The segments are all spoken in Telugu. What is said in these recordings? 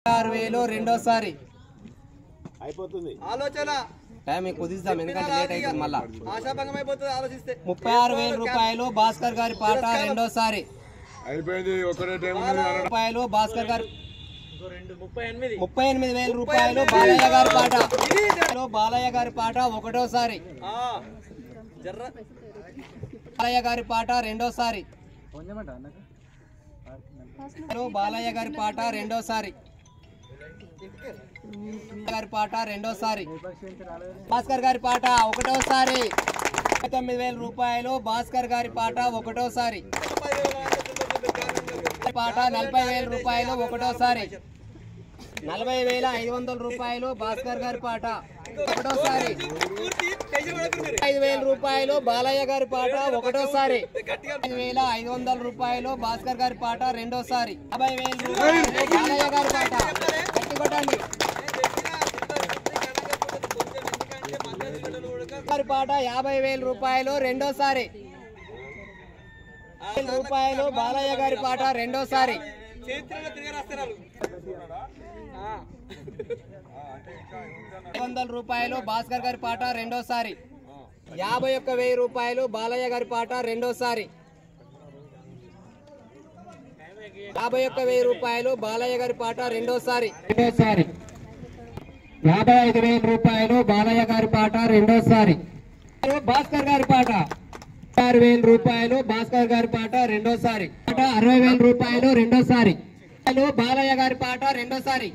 ఆరు వేలు రెండోసారి అయిపోతుంది ఆలోచన టైం మీకు కుదిస్తాం ఎందుకంటే లేట్ అవుతుంది మళ్ళా ఆశాభంగం అయిపోతుంది ఆలోచిస్తే ముప్పై ఆరు వేల రూపాయలు భాస్కర్ గారి పాట రెండోసారి అయిపోయింది ఒకటే టైం ఉన్నది అన్న. రూపాయలు భాస్కర్ గారి ముప్పై ఎనిమిది ముప్పై ఎనిమిది వేల రూపాయలు బాలయ్య గారి పాట బాలయ్య గారి పాట ఒకటోసారి జర్ర బాలయ్య గారి పాట రెండోసారి బాలయ్య గారి పాట రెండోసారి గారి పాట రెండోసారి భాస్కర్ గారి పాట ఒకటోసారి ముప్పై తొమ్మిది వేల రూపాయలు భాస్కర్ గారి పాట ఒకటోసారి పాట నలభై వేల రూపాయలు ఒకటోసారి నలభై వేల ఐదు వందల రూపాయలు భాస్కర్ గారి పాట ఒకటోసారి ఐదు వేల రూపాయలు బాలయ్య గారి పాట ఒకటోసారి ఐదు వేల ఐదు వందల రూపాయలు భాస్కర్ గారి పాట రెండోసారి యాభై వేల రూపాయలు బాలయ్య గారి పాట గట్టి కొట్టండి గారి పాట యాభై వేల రూపాయలు రెండోసారి వేల రూపాయలు బాలయ్య గారి పాట రెండోసారి చరిత్రలో తిరగరాస్తారు ఐదు వందల రూపాయలు భాస్కర్ గారి పాట రెండోసారి యాభై ఒక్క వెయ్యి రూపాయలు బాలయ్య గారి పాట రెండోసారి యాభై ఒక్క వెయ్యి రూపాయలు బాలయ్య గారి పాట రెండోసారి రెండోసారి యాభై ఐదు వేల రూపాయలు బాలయ్య గారి పాట రెండోసారి భాస్కర్ గారి పాట ఆరు వేల రూపాయలు భాస్కర్ గారి పాట రెండోసారి పాట అరవై వేల రూపాయలు రెండోసారి బాలయ్య గారి పాట రెండోసారి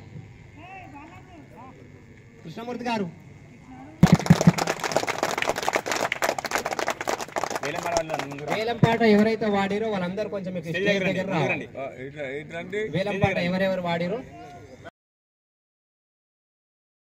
కృష్ణమూర్తి గారు వేలం పాట ఎవరైతే వాడిరో వాళ్ళందరూ కొంచెం మీకు స్టేజ్ దగ్గర రావాలి ఆ, ఇట్లా ఇట్లాంటి వేలం పాట ఎవరెవరు వాడిరో